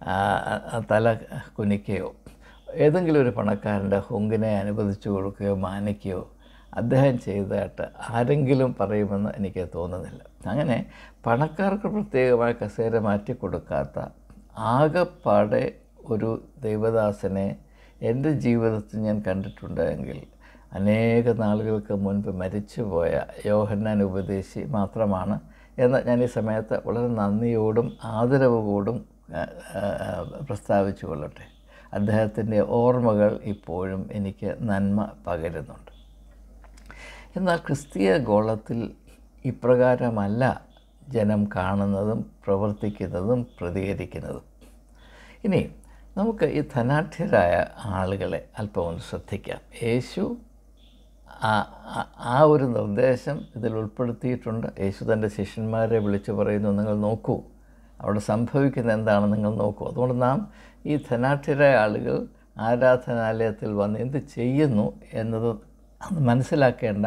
തല കുനിക്കുകയോ ഏതെങ്കിലും ഒരു പണക്കാരൻ്റെ ഹുങ്കിനെ അനുവദിച്ചു കൊടുക്കുകയോ മാനിക്കുകയോ അദ്ദേഹം ചെയ്തതായിട്ട് ആരെങ്കിലും പറയുമെന്ന് എനിക്ക് തോന്നുന്നില്ല അങ്ങനെ പണക്കാർക്ക് പ്രത്യേകമായ കസേര മാറ്റി കൊടുക്കാത്ത ആകെപ്പാടെ ഒരു ദൈവദാസനെ എൻ്റെ ജീവിതത്തിൽ ഞാൻ കണ്ടിട്ടുണ്ട് എങ്കിൽ അനേക നാളുകൾക്ക് മുൻപ് മരിച്ചുപോയ യോഹന്നാൻ ഉപദേശി മാത്രമാണ് എന്ന് ഞാൻ ഈ സമയത്ത് വളരെ നന്ദിയോടും ആദരവോടും പ്രസ്താവിച്ചു കൊള്ളട്ടെ അദ്ദേഹത്തിൻ്റെ ഓർമ്മകൾ ഇപ്പോഴും എനിക്ക് നന്മ പകരുന്നുണ്ട് എന്നാൽ ക്രിസ്തീയ ഗോളത്തിൽ ഇപ്രകാരമല്ല ജനം കാണുന്നതും പ്രവർത്തിക്കുന്നതും പ്രതികരിക്കുന്നതും ഇനി നമുക്ക് ഈ ധനാഠ്യരായ ആളുകളെ അല്പം ഒന്ന് ശ്രദ്ധിക്കാം യേശു ആ- ആ- ആ ഒരു നിർദ്ദേശം ഇതിൽ ഉൾപ്പെടുത്തിയിട്ടുണ്ട് യേശു തൻ്റെ ശിഷ്യന്മാരെ വിളിച്ചു പറയുന്നു നിങ്ങൾ നോക്കൂ അവിടെ സംഭവിക്കുന്ന എന്താണ് നിങ്ങൾ നോക്കൂ അതുകൊണ്ട് നാം ഈ ധനാഠ്യരായ ആളുകൾ ആരാധനാലയത്തിൽ വന്ന് എന്ത് ചെയ്യുന്നു എന്നത് അന്ന് മനസ്സിലാക്കേണ്ട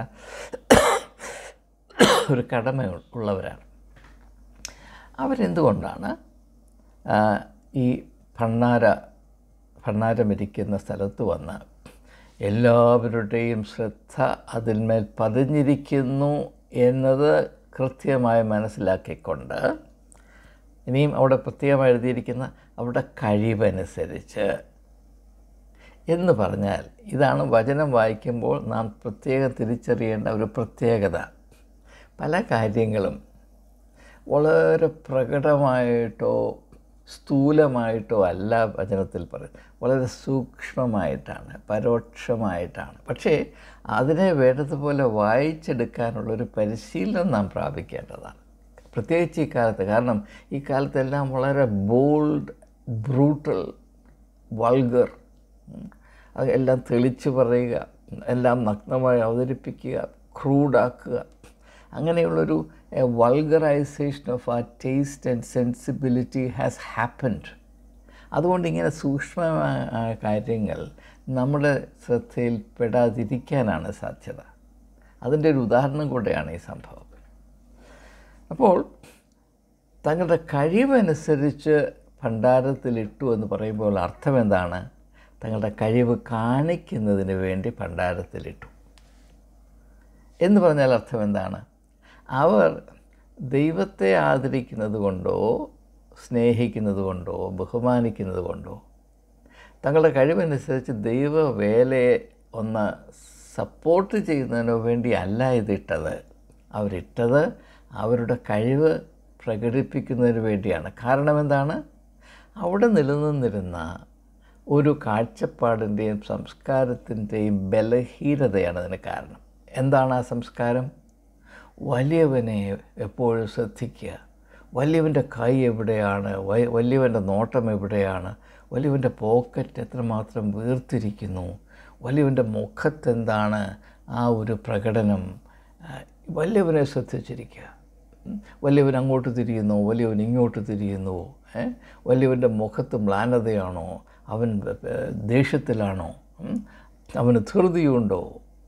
ഒരു കടമ ഉള്ളവരാണ് അവരെന്തുകൊണ്ടാണ് ആ, ഈ ഭണ്ണാര ഭണ്ണാരമിരിക്കുന്ന സ്ഥലത്ത് വന്ന് എല്ലാവരുടെയും ശ്രദ്ധ അതിന്മേൽ പതിഞ്ഞിരിക്കുന്നു എന്നത് കൃത്യമായി മനസ്സിലാക്കിക്കൊണ്ട് ഇനിയും അവിടെ പ്രത്യേകമായി എഴുതിയിരിക്കുന്ന അവിടെ കഴിവനുസരിച്ച് എന്ന് പറഞ്ഞാൽ ഇതാണ് വചനം വായിക്കുമ്പോൾ നാം പ്രത്യേകം തിരിച്ചറിയേണ്ട ഒരു പ്രത്യേകത പല കാര്യങ്ങളും വളരെ പ്രകടമായിട്ടോ സ്ഥൂലമായിട്ടോ അല്ല വചനത്തിൽ പറയും വളരെ സൂക്ഷ്മമായിട്ടാണ് പരോക്ഷമായിട്ടാണ് പക്ഷേ അതിനെ വേണ്ടതുപോലെ വായിച്ചെടുക്കാനുള്ളൊരു പരിശീലനം നാം പ്രാപിക്കേണ്ടതാണ് പ്രത്യേകിച്ച് ഈ കാലത്ത് കാരണം ഈ കാലത്തെല്ലാം വളരെ ബോൾഡ് ബ്രൂട്ടൽ വൾഗർ അത് എല്ലാം തെളിച്ചു പറയുക എല്ലാം നഗ്നമായി അവതരിപ്പിക്കുക ക്രൂഡാക്കുക അങ്ങനെയുള്ളൊരു vulgarisation of a taste and sensibility has happened അതുകൊണ്ട് ഇങ്ങനെ സൂക്ഷ്മമായ ആ കാര്യങ്ങൾ നമ്മുടെ ശ്രദ്ധയിൽ പെടാതിരിക്കാനാണ് സാധ്യത അതിൻ്റെ ഒരു ഉദാഹരണം കൂടെയാണ് ഈ സംഭവം അപ്പോൾ തങ്ങളുടെ കഴിവനുസരിച്ച് ഭണ്ഡാരത്തിലിട്ടു എന്ന് പറയുമ്പോൾ അർത്ഥം എന്താണ് തങ്ങളുടെ കഴിവ് കാണിക്കുന്നതിന് വേണ്ടി ഭണ്ഡാരത്തിലിട്ടു എന്ന് പറഞ്ഞാൽ അർത്ഥം എന്താണ് അവർ ദൈവത്തെ ആദരിക്കുന്നത് കൊണ്ടോ സ്നേഹിക്കുന്നത് കൊണ്ടോ ബഹുമാനിക്കുന്നത് കൊണ്ടോ തങ്ങളുടെ കഴിവനുസരിച്ച് ദൈവവേലയെ ഒന്ന് സപ്പോർട്ട് ചെയ്യുന്നതിനോ വേണ്ടി അല്ല ഇതിട്ടത് അവരിട്ടത് അവരുടെ കഴിവ് പ്രകടിപ്പിക്കുന്നതിന് വേണ്ടിയാണ് കാരണം എന്താണ് അവിടെ നിലനിന്നിരുന്ന ഒരു കാഴ്ചപ്പാടിൻ്റെയും സംസ്കാരത്തിൻ്റെയും ബലഹീനതയാണ് അതിന് കാരണം എന്താണ് ആ സംസ്കാരം വലിയവനെ എപ്പോഴും ശ്രദ്ധിക്കുക വലിയവൻ്റെ കൈ എവിടെയാണ് വ- വലിയവൻ്റെ നോട്ടം എവിടെയാണ് വലിയവൻ്റെ പോക്കറ്റ് എത്രമാത്രം വീർത്തിരിക്കുന്നു വലിയവൻ്റെ മുഖത്തെന്താണ് ആ ഒരു പ്രകടനം ആ, വലിയവനെ ശ്രദ്ധിച്ചിരിക്കുക ഉം. വലിയവൻ അങ്ങോട്ട് തിരിയുന്നു വലിയവൻ ഇങ്ങോട്ട് തിരിയുന്നു ഏ? വലിയവൻ്റെ മുഖത്ത് മ്ലാനതയാണോ അവൻ ഏ, ദേഷ്യത്തിലാണോ ഉം? അവന് ധൃതിയുണ്ടോ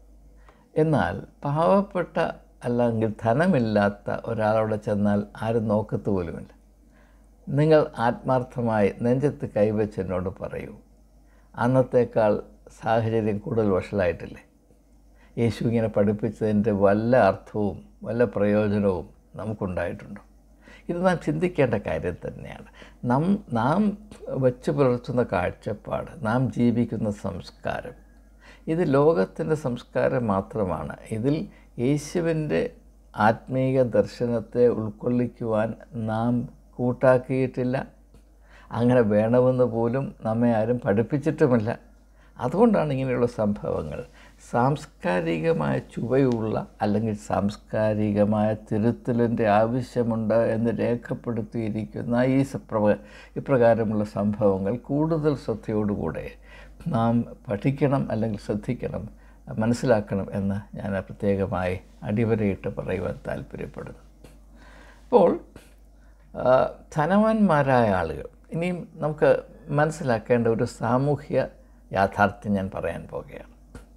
എന്നാൽ പാവപ്പെട്ട അല്ലെങ്കിൽ ധനമില്ലാത്ത ഒരാളവിടെ ചെന്നാൽ ആരും നോക്കത്ത് പോലുമില്ല നിങ്ങൾ ആത്മാർത്ഥമായി നെഞ്ചത്ത് കൈവച്ച് എന്നോട് പറയൂ അന്നത്തേക്കാൾ സാഹചര്യം കൂടുതൽ വഷളായിട്ടില്ലേ യേശു ഇങ്ങനെ പഠിപ്പിച്ചതിൻ്റെ വല്ല അർത്ഥവും വല്ല പ്രയോജനവും നമുക്കുണ്ടായിട്ടുണ്ടോ ഇത് നാം ചിന്തിക്കേണ്ട കാര്യം തന്നെയാണ് നാം നാം വച്ചു പുലർത്തുന്ന കാഴ്ചപ്പാട് നാം ജീവിക്കുന്ന സംസ്കാരം ഇത് ലോകത്തിൻ്റെ സംസ്കാരം മാത്രമാണ് ഇതിൽ യേശുവിൻ്റെ ആത്മീയ ദർശനത്തെ ഉൾക്കൊള്ളിക്കുവാൻ നാം കൂട്ടാക്കിയിട്ടില്ല അങ്ങനെ വേണമെന്ന് പോലും നമ്മെ ആരും പഠിപ്പിച്ചിട്ടുമില്ല അതുകൊണ്ടാണ് ഇങ്ങനെയുള്ള സംഭവങ്ങൾ സാംസ്കാരികമായ ചുവയുള്ള അല്ലെങ്കിൽ സാംസ്കാരികമായ തിരുത്തലിൻ്റെ ആവശ്യമുണ്ട് എന്ന് രേഖപ്പെടുത്തിയിരിക്കുന്ന ഈ സപ്രവ ഇപ്രകാരമുള്ള സംഭവങ്ങൾ കൂടുതൽ ശ്രദ്ധയോടുകൂടെ നാം പഠിക്കണം അല്ലെങ്കിൽ ശ്രദ്ധിക്കണം മനസ്സിലാക്കണം എന്ന് ഞാൻ പ്രത്യേകമായി അടിവരയിട്ട് പറയുവാൻ താല്പര്യപ്പെടുന്നു അപ്പോൾ ആ, ധനവാന്മാരായ ആളുകൾ ഇനിയും നമുക്ക് മനസ്സിലാക്കേണ്ട ഒരു സാമൂഹ്യ യാഥാർത്ഥ്യം ഞാൻ പറയാൻ പോകുകയാണ്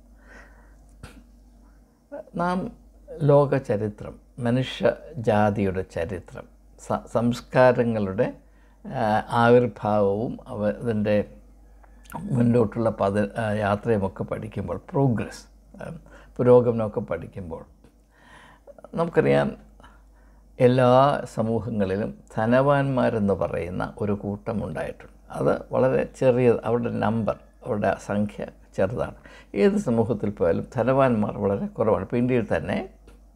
നാം ലോക ചരിത്രം മനുഷ്യജാതിയുടെ ചരിത്രം സ- സംസ്കാരങ്ങളുടെ ആ, ആവിർഭാവവും അവ അതിൻ്റെ മുന്നോട്ടുള്ള പത ആ, യാത്രയുമൊക്കെ പഠിക്കുമ്പോൾ പ്രോഗ്രസ് പുരോഗമനമൊക്കെ പഠിക്കുമ്പോൾ നമുക്കറിയാം എല്ലാ സമൂഹങ്ങളിലും ധനവാന്മാരെന്ന് പറയുന്ന ഒരു കൂട്ടം ഉണ്ടായിട്ടുണ്ട് അത് വളരെ ചെറിയ അവരുടെ നമ്പർ അവരുടെ സംഖ്യ ചെറുതാണ് ഏത് സമൂഹത്തിൽ പോയാലും ധനവാന്മാർ വളരെ കുറവാണ് ഇപ്പോൾ ഇന്ത്യയിൽ തന്നെ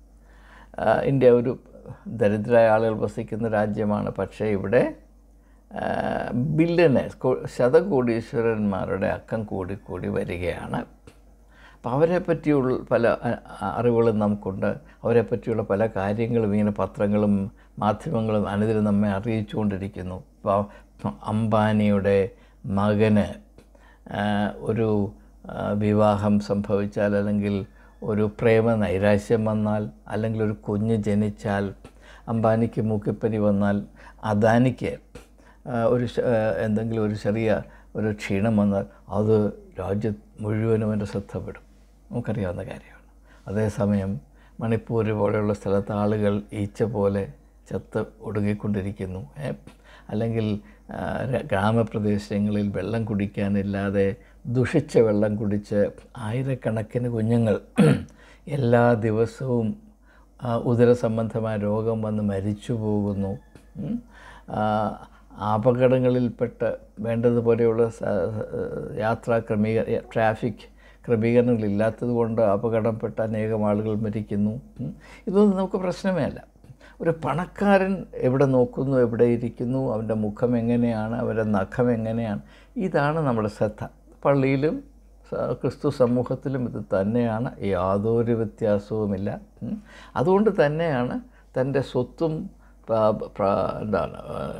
ആ, ഇന്ത്യ ഒരു ദരിദ്രരായ ആളുകൾ വസിക്കുന്ന രാജ്യമാണ് പക്ഷേ ഇവിടെ ബില്യനേഴ്സ് ശതകോടീശ്വരന്മാരുടെ അക്കം കൂടിക്കൂടി വരികയാണ് അപ്പോൾ അവരെ പറ്റിയുള്ള പല അ- അ- അറിവുകളും നമുക്കുണ്ട് അവരെ പറ്റിയുള്ള പല കാര്യങ്ങളും ഇങ്ങനെ പത്രങ്ങളും മാധ്യമങ്ങളും അനുദിനം നമ്മെ അറിയിച്ചുകൊണ്ടിരിക്കുന്നു ഇപ്പോൾ അംബാനിയുടെ മകന് ആ, ഒരു ആ, വിവാഹം സംഭവിച്ചാൽ അല്ലെങ്കിൽ ഒരു പ്രേമ നൈരാശ്യം വന്നാൽ അല്ലെങ്കിൽ ഒരു കുഞ്ഞ് ജനിച്ചാൽ അംബാനിക്ക് മൂക്കിപ്പനി വന്നാൽ അദാനിക്ക് ആ, ഒരു ശ- ആ, എന്തെങ്കിലും ഒരു ചെറിയ ഒരു ക്ഷീണം വന്നാൽ അത് രാജ്യം മുഴുവനും എൻ്റെ ശ്രദ്ധപ്പെടും നമുക്കറിയാവുന്ന കാര്യമാണ് അതേസമയം മണിപ്പൂർ പോലെയുള്ള സ്ഥലത്ത് ആളുകൾ ഈച്ച പോലെ ചത്ത് ഒടുങ്ങിക്കൊണ്ടിരിക്കുന്നു ഏ? അല്ലെങ്കിൽ ആ, ര- ഗ്രാമപ്രദേശങ്ങളിൽ വെള്ളം കുടിക്കാനില്ലാതെ ദുഷിച്ച വെള്ളം കുടിച്ച് ആയിരക്കണക്കിന് കുഞ്ഞുങ്ങൾ എല്ലാ ദിവസവും ആ, ഉദരസംബന്ധമായ രോഗം വന്ന് മരിച്ചു പോകുന്നു ഉം. ആ, അപകടങ്ങളിൽപ്പെട്ട് വേണ്ടതുപോലെയുള്ള സ- യാത്രാ ക്രമീകര ട്രാഫിക് ക്രമീകരണങ്ങളില്ലാത്തത് കൊണ്ട് അപകടപ്പെട്ട അനേകം ആളുകൾ മരിക്കുന്നു ഉം. ഇതൊന്നും നമുക്ക് പ്രശ്നമേ അല്ല ഒരു പണക്കാരൻ എവിടെ നോക്കുന്നു എവിടെ ഇരിക്കുന്നു അവൻ്റെ മുഖം എങ്ങനെയാണ് അവൻ്റെ നഖം എങ്ങനെയാണ് ഇതാണ് നമ്മുടെ ശ്രദ്ധ പള്ളിയിലും സ- ക്രിസ്തു സമൂഹത്തിലും ഇത് തന്നെയാണ് യാതൊരു വ്യത്യാസവുമില്ല ഉം. അതുകൊണ്ട് തന്നെയാണ് തൻ്റെ സ്വത്തും പ- പ്ര- എന്താണ്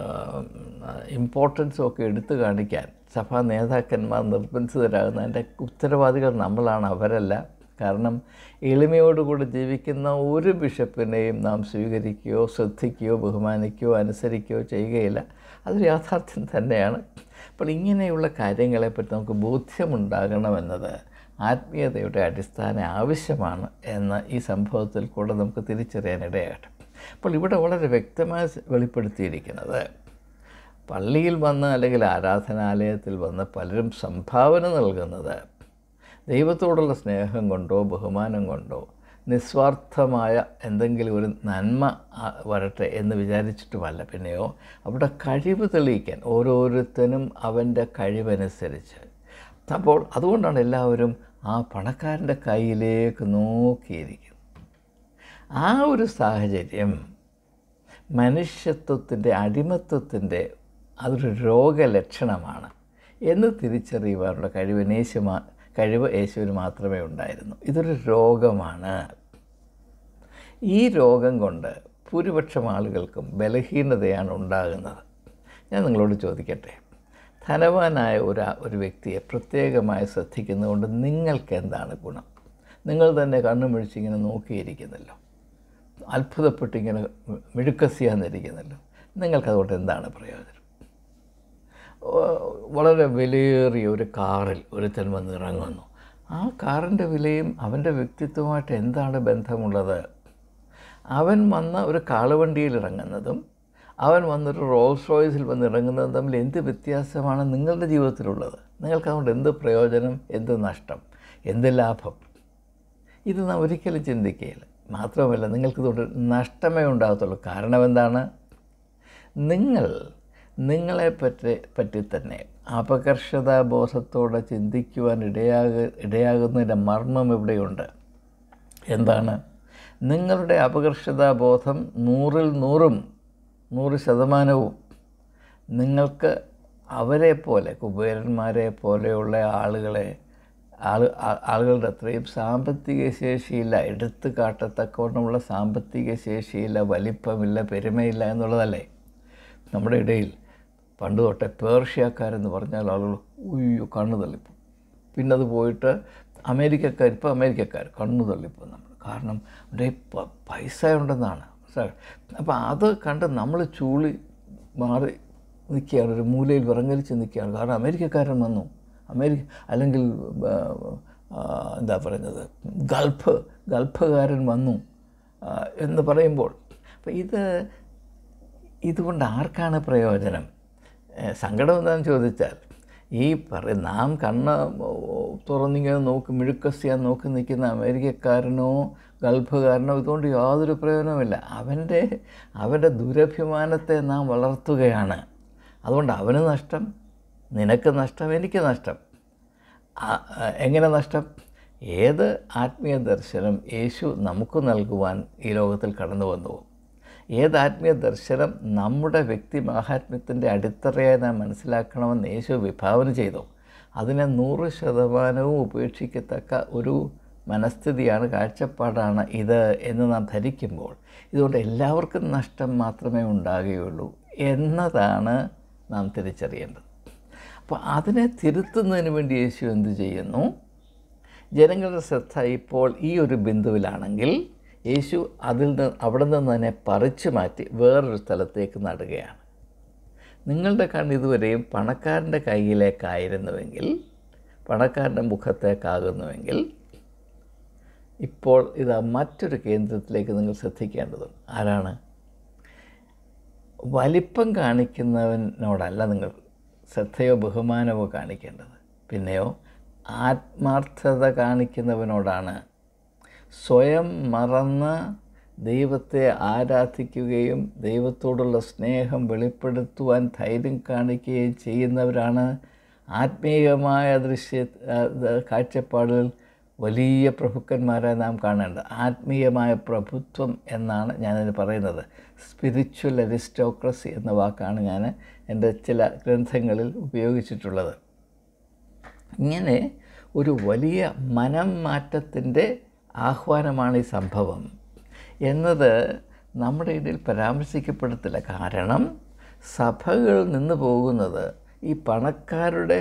ഇമ്പോർട്ടൻസും ഒക്കെ എടുത്തു കാണിക്കാൻ സഭാ നേതാക്കന്മാർ നിർബന്ധിതരാകുന്നതിൻ്റെ ഉത്തരവാദികൾ നമ്മളാണ് അവരല്ല കാരണം എളിമയോടുകൂടി ജീവിക്കുന്ന ഒരു ബിഷപ്പിനെയും നാം സ്വീകരിക്കുകയോ ശ്രദ്ധിക്കുകയോ ബഹുമാനിക്കുകയോ അനുസരിക്കുകയോ ചെയ്യുകയില്ല അതൊരു യാഥാർത്ഥ്യം തന്നെയാണ് അപ്പോൾ ഇങ്ങനെയുള്ള കാര്യങ്ങളെപ്പറ്റി നമുക്ക് ബോധ്യമുണ്ടാകണമെന്നത് ആത്മീയതയുടെ അടിസ്ഥാന ആവശ്യമാണ് എന്ന് ഈ സംഭവത്തിൽ കൂടെ നമുക്ക് തിരിച്ചറിയാനിടയാകട്ടെ അപ്പോൾ ഇവിടെ വളരെ വ്യക്തമായി വെളിപ്പെടുത്തിയിരിക്കുന്നത് പള്ളിയിൽ വന്ന് അല്ലെങ്കിൽ ആരാധനാലയത്തിൽ വന്ന് പലരും സംഭാവന നൽകുന്നത് ദൈവത്തോടുള്ള സ്നേഹം കൊണ്ടോ ബഹുമാനം കൊണ്ടോ നിസ്വാർത്ഥമായ എന്തെങ്കിലും ഒരു നന്മ ആ, വരട്ടെ എന്ന് വിചാരിച്ചിട്ടുമല്ല പിന്നെയോ അവിടെ കഴിവ് തെളിയിക്കാൻ ഓരോരുത്തനും അവൻ്റെ കഴിവനുസരിച്ച് അപ്പോൾ അതുകൊണ്ടാണ് എല്ലാവരും ആ പണക്കാരൻ്റെ കയ്യിലേക്ക് നോക്കിയിരിക്കുന്നത് ആ ഒരു സാഹചര്യം മനുഷ്യത്വത്തിൻ്റെ അടിമത്വത്തിൻ്റെ അതൊരു രോഗലക്ഷണമാണ് എന്ന് തിരിച്ചറിയുവാനുള്ള കഴിവ് യേശു മാ കഴിവ് യേശുവിന് മാത്രമേ ഉണ്ടായിരുന്നു ഇതൊരു രോഗമാണ് ഈ രോഗം കൊണ്ട് ഭൂരിപക്ഷം ആളുകൾക്കും ബലഹീനതയാണ് ഉണ്ടാകുന്നത് ഞാൻ നിങ്ങളോട് ചോദിക്കട്ടെ ധനവാനായ ഒരു ഒരു വ്യക്തിയെ പ്രത്യേകമായി ശ്രദ്ധിക്കുന്നതുകൊണ്ട് നിങ്ങൾക്ക് എന്താണ് ഗുണം നിങ്ങൾ തന്നെ കണ്ണുമിഴിച്ചിങ്ങനെ നോക്കിയിരിക്കുന്നല്ലോ അത്ഭുതപ്പെട്ടിങ്ങനെ മിഴുക്കസിയാന്നിരിക്കുന്നല്ലോ നിങ്ങൾക്കതുകൊണ്ട് എന്താണ് പ്രയോജനം ഓ- വളരെ വിലയേറിയ ഒരു കാറിൽ ഒരുത്തൻ വന്ന് ഇറങ്ങുന്നു ആ കാറിൻ്റെ വിലയും അവൻ്റെ വ്യക്തിത്വമായിട്ട് എന്താണ് ബന്ധമുള്ളത് അവൻ വന്ന ഒരു കാളവണ്ടിയിൽ ഇറങ്ങുന്നതും അവൻ വന്നൊരു റോൾസ് റോയ്സിൽ വന്ന് ഇറങ്ങുന്നതും തമ്മിൽ എന്ത് വ്യത്യാസമാണ് നിങ്ങളുടെ ജീവിതത്തിലുള്ളത് നിങ്ങൾക്ക് അതുകൊണ്ട് എന്ത് പ്രയോജനം എന്ത് നഷ്ടം എന്ത് ലാഭം ഇത് നാം ഒരിക്കലും ചിന്തിക്കുകയില്ല മാത്രമല്ല നിങ്ങൾക്കിതുകൊണ്ട് നഷ്ടമേ ഉണ്ടാകത്തുള്ളൂ കാരണം എന്താണ് നിങ്ങൾ നിങ്ങളെ പറ്റി പറ്റി തന്നെ അപകർഷതാബോധത്തോടെ ചിന്തിക്കുവാൻ ഇടയാക ഇടയാകുന്നതിൻ്റെ മർമ്മം ഇവിടെയുണ്ട് എന്താണ് നിങ്ങളുടെ അപകർഷതാബോധം നൂറിൽ നൂറും നൂറ് ശതമാനവും നിങ്ങൾക്ക് അവരെ പോലെ കുബേരന്മാരെ പോലെയുള്ള ആളുകളെ ആള് ആ- ആളുകളുടെ അത്രയും സാമ്പത്തിക ശേഷിയില്ല എടുത്തു കാട്ടത്തക്കവണ്ണമുള്ള സാമ്പത്തിക ശേഷിയില്ല വലിപ്പമില്ല പെരുമയില്ല എന്നുള്ളതല്ലേ നമ്മുടെ ഇടയിൽ പണ്ട് തൊട്ടേ പേർഷ്യക്കാരെന്ന് പറഞ്ഞാൽ ആളുകൾ ഉയ്യോ കണ്ണു തള്ളിപ്പോ പിന്നെ അത് പോയിട്ട് അമേരിക്കക്കാർ ഇപ്പോൾ അമേരിക്കക്കാർ കണ്ണു തള്ളിപ്പോ നമ്മൾ കാരണം അവരുടെ പ- പൈസ ഉണ്ടെന്നാണ് മനസ്സിലായോ? അപ്പോൾ അത് കണ്ട് നമ്മൾ ചൂളി മാറി നിൽക്കുകയാണ് ഒരു മൂലയിൽ വിറങ്ങലിച്ച് നിൽക്കുകയാണ് കാരണം അമേരിക്കക്കാരൻ വന്നു അമേരിക്ക അല്ലെങ്കിൽ ആ, ആ, എന്താ പറയുന്നത് ഗൾഫ് ഗൾഫുകാരൻ വന്നു ആ, എന്ന് പറയുമ്പോൾ അപ്പോൾ ഇത് ഇതുകൊണ്ട് ആർക്കാണ് പ്രയോജനം ഏഹ് സങ്കടം എന്താണെന്ന് ചോദിച്ചാൽ ഈ പറ നാം കണ്ണ് തുറന്നിങ്ങനെ നോക്കി മിഴുക്കസിയാൻ നോക്കി നിൽക്കുന്ന അമേരിക്കക്കാരനോ ഗൾഫുകാരനോ ഇതുകൊണ്ട് യാതൊരു പ്രയോജനവുമില്ല അവൻ്റെ അവൻ്റെ ദുരഭിമാനത്തെ നാം വളർത്തുകയാണ് അതുകൊണ്ട് അവന് നഷ്ടം നിനക്ക് നഷ്ടം എനിക്ക് നഷ്ടം ആ- ആ, എങ്ങനെ നഷ്ടം ഏത് ആത്മീയ ദർശനം യേശു നമുക്ക് നൽകുവാൻ ഈ ലോകത്തിൽ കടന്നു വന്നു ഏത് ആത്മീയ ദർശനം നമ്മുടെ വ്യക്തി മാഹാത്മ്യത്തിൻ്റെ അടിത്തറയായി നാം മനസ്സിലാക്കണമെന്ന് യേശു വിഭാവന ചെയ്തു അതിനെ നൂറ് ശതമാനവും ഉപേക്ഷിക്കത്തക്ക ഒരു മനസ്ഥിതിയാണ് കാഴ്ചപ്പാടാണ് ഇത് എന്ന് നാം ധരിക്കുമ്പോൾ ഇതുകൊണ്ട് എല്ലാവർക്കും നഷ്ടം മാത്രമേ ഉണ്ടാകുകയുള്ളൂ എന്നതാണ് നാം തിരിച്ചറിയേണ്ടത് അപ്പോൾ അതിനെ തിരുത്തുന്നതിന് വേണ്ടി യേശു എന്ത് ചെയ്യുന്നു ജനങ്ങളുടെ ശ്രദ്ധ ഇപ്പോൾ ഈ ഒരു ബിന്ദുവിലാണെങ്കിൽ യേശു അതിൽ നിന്ന് അവിടെ നിന്ന് തന്നെ പറിച്ചു മാറ്റി വേറൊരു സ്ഥലത്തേക്ക് നടുകയാണ് നിങ്ങളുടെ കണ്ണ് ഇതുവരെയും പണക്കാരൻ്റെ കയ്യിലേക്കായിരുന്നുവെങ്കിൽ പണക്കാരൻ്റെ മുഖത്തേക്കാകുന്നുവെങ്കിൽ ഇപ്പോൾ ഇത് മറ്റൊരു കേന്ദ്രത്തിലേക്ക് നിങ്ങൾ ശ്രദ്ധിക്കേണ്ടതുണ്ട് ആരാണ് വലിപ്പം കാണിക്കുന്നവനോടല്ല നിങ്ങൾ ശ്രദ്ധയോ ബഹുമാനമോ കാണിക്കേണ്ടത് പിന്നെയോ ആത്മാർത്ഥത കാണിക്കുന്നവനോടാണ് സ്വയം മറന്ന് ദൈവത്തെ ആരാധിക്കുകയും ദൈവത്തോടുള്ള സ്നേഹം വെളിപ്പെടുത്തുവാൻ ധൈര്യം കാണിക്കുകയും ചെയ്യുന്നവരാണ് ആത്മീയമായ ദൃശ്യ കാഴ്ചപ്പാടുകൾ വലിയ പ്രഭുക്കന്മാരെ നാം കാണേണ്ടത് ആത്മീയമായ പ്രഭുത്വം എന്നാണ് ഞാനതിന് പറയുന്നത് സ്പിരിച്വൽ അരിസ്റ്റോക്രസി എന്ന വാക്കാണ് ഞാൻ എൻ്റെ ചില ഗ്രന്ഥങ്ങളിൽ ഉപയോഗിച്ചിട്ടുള്ളത് ഇങ്ങനെ ഒരു വലിയ മനം മാറ്റത്തിൻ്റെ ആഹ്വാനമാണ് ഈ സംഭവം എന്നത് നമ്മുടെ ഇടയിൽ പരാമർശിക്കപ്പെടത്തില്ല കാരണം സഭകൾ നിന്ന് പോകുന്നത് ഈ പണക്കാരുടെ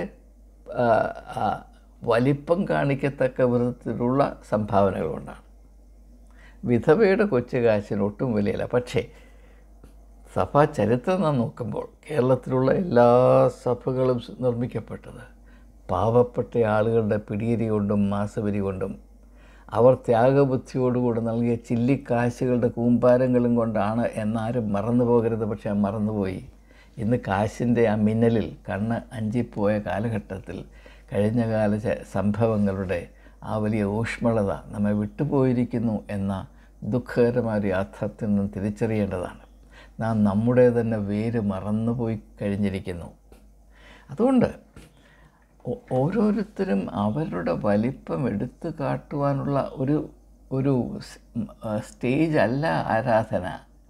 വലിപ്പം കാണിക്കത്തക്ക വിധത്തിലുള്ള സംഭാവനകൾ കൊണ്ടാണ് വിധവയുടെ കൊച്ചു കാശിന് ഒട്ടും വിലയില്ല പക്ഷേ സഭാ ചരിത്രം നാം നോക്കുമ്പോൾ കേരളത്തിലുള്ള എല്ലാ സഭകളും നിർമ്മിക്കപ്പെട്ടത് പാവപ്പെട്ട ആളുകളുടെ പിടിയരി കൊണ്ടും മാസവരി കൊണ്ടും അവർ ത്യാഗബുദ്ധിയോടുകൂടി നൽകിയ ചില്ലിക്കാശുകളുടെ കൂമ്പാരങ്ങളും കൊണ്ടാണ് എന്നാരും മറന്നു പോകരുത് പക്ഷേ മറന്നുപോയി ഇന്ന് കാശിൻ്റെ ആ മിന്നലിൽ കണ്ണ് അഞ്ചിപ്പോയ കാലഘട്ടത്തിൽ കഴിഞ്ഞകാല സംഭവങ്ങളുടെ ആ വലിയ ഊഷ്മളത നമ്മെ വിട്ടുപോയിരിക്കുന്നു എന്ന ദുഃഖകരമായ ഒരു യാഥാർത്ഥ്യം നാം തിരിച്ചറിയേണ്ടതാണ് നാം നമ്മുടെ തന്നെ വേര് മറന്നുപോയി കഴിഞ്ഞിരിക്കുന്നു അതുകൊണ്ട് ഓരോരുത്തരും അവരുടെ വലിപ്പം എടുത്തു കാട്ടുവാനുള്ള ഒരു ഒരു സ്റ്റേജ് അല്ല ആരാധന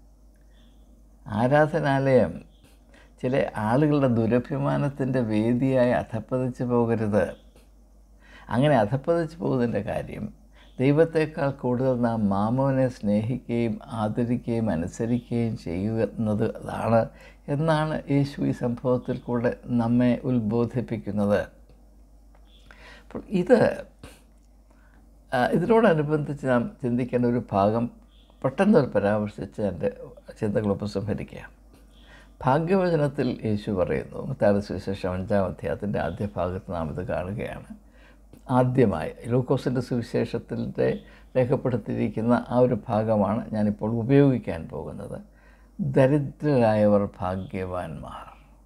ആരാധനാലയം ചില ആളുകളുടെ ദുരഭിമാനത്തിൻ്റെ വേദിയായി അധപ്പതിച്ച് പോകരുത് അങ്ങനെ അധപ്പതിച്ച് പോകുന്നതിൻ്റെ കാര്യം ദൈവത്തെക്കാൾ കൂടുതൽ നാം മാമോനെ സ്നേഹിക്കുകയും ആദരിക്കുകയും അനുസരിക്കുകയും ചെയ്യുന്നത് അതാണ് എന്നാണ് യേശു ഈ സംഭവത്തിൽ കൂടെ നമ്മെ ഉത്ബോധിപ്പിക്കുന്നത് അപ്പോൾ ഇത് ഇതിനോടനുബന്ധിച്ച് നാം ചിന്തിക്കേണ്ട ഒരു ഭാഗം പെട്ടെന്ന് ഒരു പരാമർശിച്ച് എൻ്റെ ചിന്തകൾ ഉപസംഹരിക്കുക ഭാഗ്യവചനത്തിൽ യേശു പറയുന്നു മുത്താറ് സുവിശേഷം അഞ്ചാം അധ്യായത്തിൻ്റെ ആദ്യ ഭാഗത്ത് നാം ഇത് കാണുകയാണ് ആദ്യമായി ലൂക്കോസിൻ്റെ സുവിശേഷത്തിൻ്റെ രേഖപ്പെടുത്തിയിരിക്കുന്ന ആ ഒരു ഭാഗമാണ് ഞാനിപ്പോൾ ഉപയോഗിക്കാൻ പോകുന്നത് ദരിദ്രരായവർ ഭാഗ്യവാന്മാർ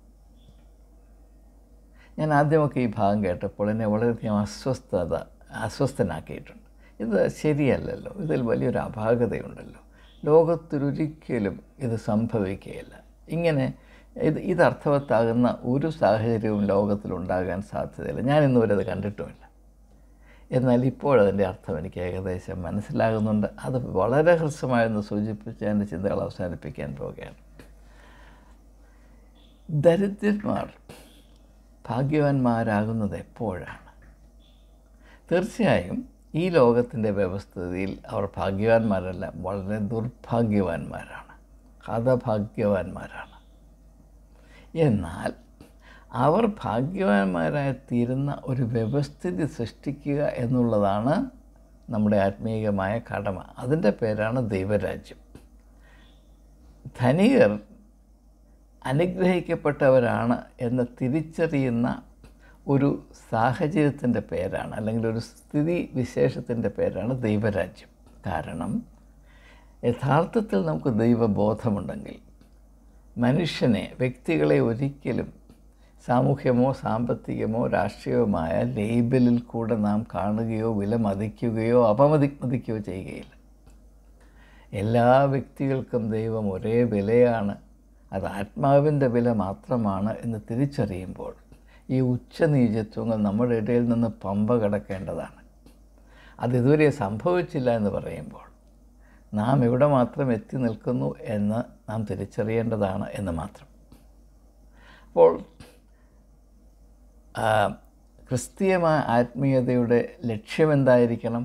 ഞാൻ ആദ്യമൊക്കെ ഈ ഭാഗം കേട്ടപ്പോൾ എന്നെ വളരെയധികം അസ്വസ്ഥത അസ്വസ്ഥനാക്കിയിട്ടുണ്ട് ഇത് ശരിയല്ലല്ലോ ഇതിൽ വലിയൊരു അപാകതയുണ്ടല്ലോ ലോകത്തിലൊരിക്കലും ഇത് സംഭവിക്കുകയില്ല ഇങ്ങനെ ഇത് ഇതർത്ഥവത്താകുന്ന ഒരു സാഹചര്യവും ലോകത്തിലുണ്ടാകാൻ സാധ്യതയില്ല ഞാൻ ഇന്നുവരെ അത് കണ്ടിട്ടുമില്ല എന്നാൽ ഇപ്പോഴതിൻ്റെ അർത്ഥം എനിക്ക് ഏകദേശം മനസ്സിലാകുന്നുണ്ട് അത് വളരെ ഹ്രസ്വമായെന്ന് സൂചിപ്പിച്ച് എൻ്റെ ചിന്തകൾ അവസാനിപ്പിക്കാൻ പോവുകയാണ് ദരിദ്രന്മാർ ഭാഗ്യവാന്മാരാകുന്നത് എപ്പോഴാണ് തീർച്ചയായും ഈ ലോകത്തിൻ്റെ വ്യവസ്ഥിതിയിൽ അവർ ഭാഗ്യവാന്മാരല്ല വളരെ ദുർഭാഗ്യവാന്മാരാണ് ഹതഭാഗ്യവാന്മാരാണ് എന്നാൽ അവർ ഭാഗ്യവാന്മാരായി തീരുന്ന ഒരു വ്യവസ്ഥിതി സൃഷ്ടിക്കുക എന്നുള്ളതാണ് നമ്മുടെ ആത്മീയമായ കടമ അതിൻ്റെ പേരാണ് ദൈവരാജ്യം ധനികർ അനുഗ്രഹിക്കപ്പെട്ടവരാണ് എന്ന് തിരിച്ചറിയുന്ന ഒരു സാഹചര്യത്തിൻ്റെ പേരാണ് അല്ലെങ്കിൽ ഒരു സ്ഥിതി വിശേഷത്തിൻ്റെ പേരാണ് ദൈവരാജ്യം കാരണം യഥാർത്ഥത്തിൽ നമുക്ക് ദൈവബോധമുണ്ടെങ്കിൽ മനുഷ്യനെ വ്യക്തികളെ ഒരിക്കലും സാമൂഹ്യമോ സാമ്പത്തികമോ രാഷ്ട്രീയവുമായ ലേബലിൽ കൂടെ നാം കാണുകയോ വിലമതിക്കുകയോ അപമതിമതിക്കുകയോ ചെയ്യുകയില്ല എല്ലാ വ്യക്തികൾക്കും ദൈവം ഒരേ വിലയാണ് അത് ആത്മാവിൻ്റെ വില മാത്രമാണ് എന്ന് തിരിച്ചറിയുമ്പോൾ ഈ ഉച്ചനീചത്വങ്ങൾ നമ്മുടെ ഇടയിൽ നിന്ന് പമ്പ കിടക്കേണ്ടതാണ് അതിതുവരെ സംഭവിച്ചില്ല എന്ന് പറയുമ്പോൾ നാം എവിടെ മാത്രം എത്തി നിൽക്കുന്നു എന്ന് നാം തിരിച്ചറിയേണ്ടതാണ് എന്ന് മാത്രം അപ്പോൾ ആ, ക്രിസ്തീയമായ ആത്മീയതയുടെ ലക്ഷ്യമെന്തായിരിക്കണം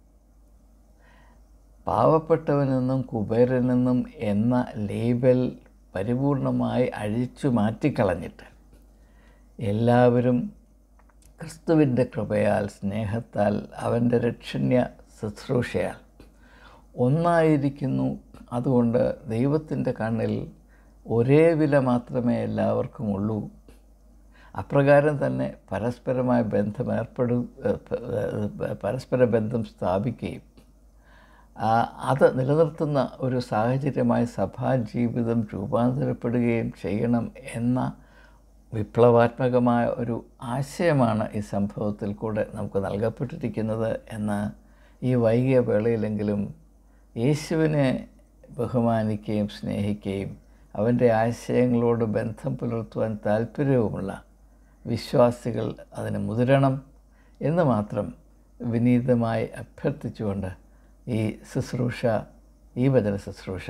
പാവപ്പെട്ടവനെന്നും കുബേരനെന്നും എന്ന ലേബൽ പരിപൂർണമായി അഴിച്ചു മാറ്റിക്കളഞ്ഞിട്ട് എല്ലാവരും ക്രിസ്തുവിൻ്റെ കൃപയാൽ സ്നേഹത്താൽ അവൻ്റെ രക്ഷണ്യ ശുശ്രൂഷയാൽ ഒന്നായിരിക്കുന്നു അതുകൊണ്ട് ദൈവത്തിൻ്റെ കണ്ണിൽ ഒരേ വില മാത്രമേ എല്ലാവർക്കും ഉള്ളൂ അപ്രകാരം തന്നെ പരസ്പരമായ ബന്ധം ഏർപ്പെടും പരസ്പര ബന്ധം സ്ഥാപിക്കുകയും ആ, അത് നിലനിർത്തുന്ന ഒരു സാഹചര്യമായി സഭാ ജീവിതം രൂപാന്തരപ്പെടുകയും ചെയ്യണം എന്ന വിപ്ലവാത്മകമായ ഒരു ആശയമാണ് ഈ സംഭവത്തിൽ കൂടെ നമുക്ക് നൽകപ്പെട്ടിരിക്കുന്നത് എന്ന് ഈ വൈകിയ വേളയിലെങ്കിലും യേശുവിനെ ബഹുമാനിക്കുകയും സ്നേഹിക്കുകയും അവൻ്റെ ആശയങ്ങളോട് ബന്ധം പുലർത്തുവാൻ താല്പര്യവുമുള്ള വിശ്വാസികൾ അതിന് മുതിരണം എന്ന് മാത്രം വിനീതമായി അഭ്യർത്ഥിച്ചുകൊണ്ട് ഈ ശുശ്രൂഷ ഈ വചന ശുശ്രൂഷ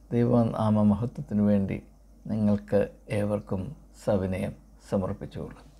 ദൈവനാമ മഹത്വത്തിനു വേണ്ടി നിങ്ങൾക്ക് ഏവർക്കും സവിനയം സമർപ്പിച്ചുകൊള്ളും